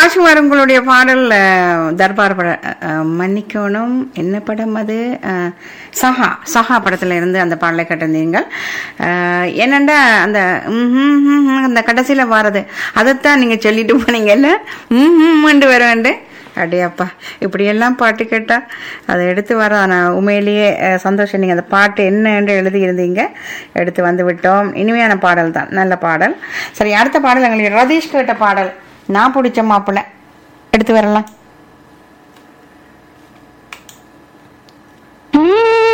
ராஜ்குமார் உங்களுடைய பாடல் அஹ், தர்பார் பட அஹ், மன்னிக்கணும் என்ன படம் அது அஹ், சஹா சஹா படத்துல இருந்து அந்த பாடலை கேட்டிருந்தீங்கள் அஹ், என்னண்டா அந்த ம்ஹும், ம்ஹும், அந்த கடைசியில வாரது அதைத்தான் நீங்க சொல்லிட்டு போனீங்கல்ல ம் வர வேண்டும் அடையப்பா இப்படியெல்லாம் பாட்டு கேட்டா அதை எடுத்து வர நான் உண்மையிலேயே அஹ், சந்தோஷம் நீங்கள் அந்த பாட்டு என்ன என்று எழுதியிருந்தீங்க எடுத்து வந்து விட்டோம் இனிமையான பாடல் தான் நல்ல பாடல் சரி அடுத்த பாடல் எங்களுக்கு ரதீஷ் கேட்ட பாடல் நான் பிடிச்ச மாப்பிள்ளை எடுத்து வரலாம் ம்